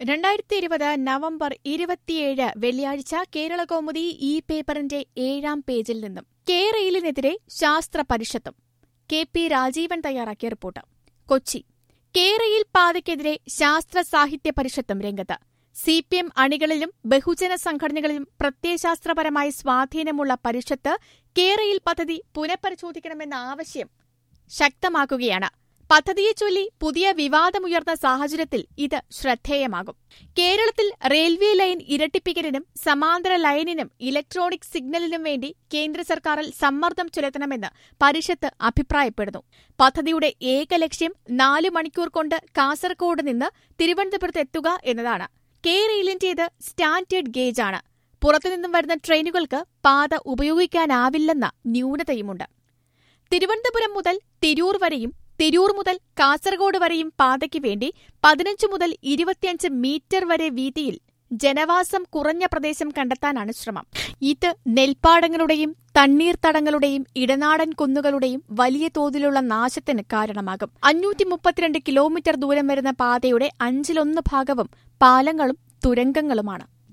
രണ്ടായിരത്തി ഇരുപത് നവംബർ ഇരുപത്തിയേഴ് വെള്ളിയാഴ്ച കേരള കൗമുദി ഈ പേപ്പറിന്റെ ഏഴാം പേജിൽ നിന്നും കെ റെയിലിനെതിരെ ശാസ്ത്ര പരിഷത്തും കെ പി രാജീവൻ തയ്യാറാക്കിയ റിപ്പോർട്ട് കൊച്ചി കെ റെയിൽ പാതയ്ക്കെതിരെ ശാസ്ത്ര സാഹിത്യ പരിഷത്തും രംഗത്ത് സി പി എം അണികളിലും ബഹുജന സംഘടനകളിലും പ്രത്യയശാസ്ത്രപരമായ സ്വാധീനമുള്ള പരിഷത്ത് കെ റെയിൽ പദ്ധതി പുനഃപരിശോധിക്കണമെന്ന ആവശ്യം ശക്തമാക്കുകയാണ് പദ്ധതിയെ ചൊല്ലി പുതിയ വിവാദമുയർന്ന സാഹചര്യത്തിൽ ഇത് ശ്രദ്ധേയമാകും കേരളത്തിൽ റെയിൽവേ ലൈൻ ഇരട്ടിപ്പിക്കലിനും സമാന്തര ലൈനിനും ഇലക്ട്രോണിക് സിഗ്നലിനും വേണ്ടി കേന്ദ്ര സർക്കാരിൽ സമ്മർദ്ദം ചെലുത്തണമെന്ന് പരിഷത്ത് അഭിപ്രായപ്പെടുന്നു പദ്ധതിയുടെ ഏക ലക്ഷ്യം നാലു മണിക്കൂർ കൊണ്ട് കാസർകോട് നിന്ന് തിരുവനന്തപുരത്ത് എത്തുക എന്നതാണ് കെ റെയിലിന്റേത് സ്റ്റാൻഡേർഡ് ഗേജാണ് പുറത്തുനിന്നും വരുന്ന ട്രെയിനുകൾക്ക് പാത ഉപയോഗിക്കാനാവില്ലെന്ന ന്യൂനതയുമുണ്ട് തിരുവനന്തപുരം മുതൽ തിരൂർ വരെയും തിരൂർ മുതൽ കാസർഗോഡ് വരെയും പാതയ്ക്ക് വേണ്ടി പതിനഞ്ച് മുതൽ ഇരുപത്തിയഞ്ച് മീറ്റർ വരെ വീതിയിൽ ജനവാസം കുറഞ്ഞ പ്രദേശം കണ്ടെത്താനാണ് ശ്രമം ഇത് നെൽപ്പാടങ്ങളുടെയും തണ്ണീർത്തടങ്ങളുടെയും ഇടനാടൻ കുന്നുകളുടെയും വലിയ തോതിലുള്ള നാശത്തിന് കാരണമാകും അഞ്ഞൂറ്റി മുപ്പത്തിരണ്ട് കിലോമീറ്റർ ദൂരം വരുന്ന പാതയുടെ അഞ്ചിലൊന്ന് ഭാഗവും പാലങ്ങളും തുരങ്കങ്ങളുമാണ്